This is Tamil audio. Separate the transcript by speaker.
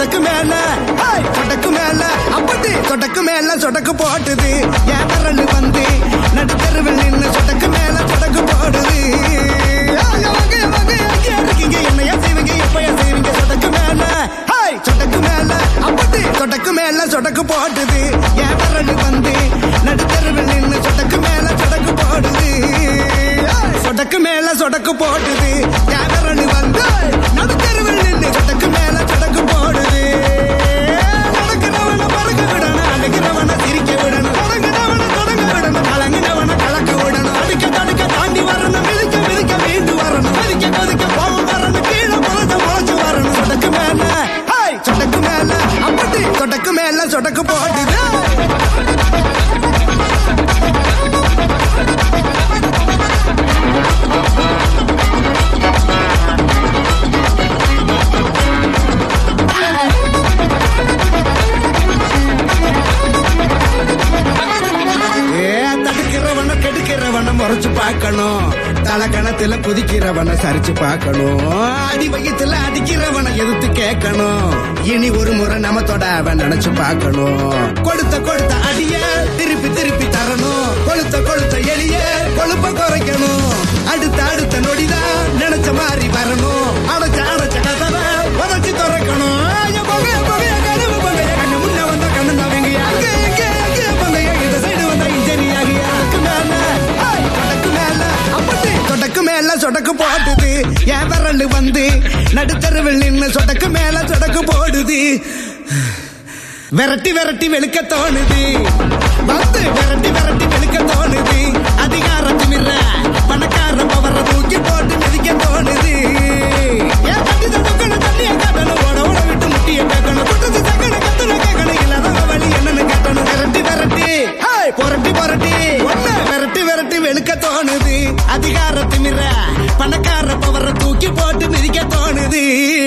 Speaker 1: சொடக்கு மேல ஹேய், சொடக்கு மேல அப்படி சொடக்கு மேல சொடக்கு போட்டுது என் விரல் வந்து நடுத்தருவில் நின்னு சொடக்கு மேல சொடக்கு போடுது ஏய், வாங்க, வாங்க, எங்கே இருக்கீங்க என்னையா செய்வீங்க எப்பயா செய்வீங்க சொடக்கு மேல ஹேய், சொடக்கு மேல அப்படி சொடக்கு மேல சொடக்கு போட்டுது என் விரல் வந்து நடுத்தருவில் நின்னு சொடக்கு மேல சொடக்கு போடுது ஏய், சொடக்கு மேல சொடக்கு போட்டுது என் விரல் வந்து நடுத்தருவில் நின்னு சொடக்கு மேல சொடக்கு போடுது நடக்கிறவன பறக்க விடணும் அழுகிறவன சிரிக்க விடணும் தொடங்குனவன தொடங்க விடணும் கலங்கினவன கலக்க விடணும் அடிக்க தடுக்க தாண்டி வரணும் மிதிக்க மிதிக்க மீண்டு வரணும் கொதிக்க கொதிக்க போக வரணும் கீழே முளைச்சு முளைச்சு வரணும் சொடக்கு மேல ஹாய் சொடக்கு மேல அப்படி சொடக்கு மேல சொடக்கு போட்டுது ஏ தடுக்கிறவன கெடுக்கிறவன முறைச்சு பார்க்கணும் தலக்கணத்துல குதிக்கிறவன சரிச்சு பார்க்கணும் அடி வயித்துல அடிக்கிறவன எதிர்த்து கேட்கணும் இனி ஒரு முறை நம்ம தொட அவன் நினைச்சு பார்க்கணும் கொடுத்த கொடுத்த அடிய திருப்பி திருப்பி தரணும் கொளுத்த கொளுத்த எளிய கொழுப்ப குறைக்கணும் அடுத்த அடுத்த நொடிதான் நினைச்ச மாதிரி வரணும் அடைச்ச அடைச்ச கதவை உதச்சி திறக்கணும் என் புகைய புகைய கனவு புகைய கண்ணு முன்ன வந்த கண்ணு தவங்க அங்க இங்க அங்க புகைய இந்த சைடு வந்த இன்ஜினியாகி அதுக்கு மேல ஹேய், சொடக்கு மேல அப்படி சொடக்கு மேல சொடக்கு போட்டுது என் விரல் வந்து நடுத்தருவில் நின்னு சொடக்கு மேல சொடக்கு போடுது விரட்டி விரட்டி வெளுக்க தோணுது வந்து விரட்டி விரட்டி வெளுக்க தோணுது அதிகார திமிர பணக்கார பவர தூக்கி போட்டு மிதிக்க தோணுது ஏன் தட்டி தடுக்கணும் தண்ணிய காட்டணும் ஓட ஓட விட்டு முட்டிய கேட்கணும் குட்டத்து சக்கன கத்துன கேட்கணும் இல்லாத வழி என்னன்னு கேட்டணும் விரட்டி விரட்டி ஹேய், புரட்டி புரட்டி ஒண்ணு விரட்டி விரட்டி வெளுக்க தோணுது அதிகார திமிர பணக்கார பவர தூக்கி போட்டு மிதிக்க தோணுது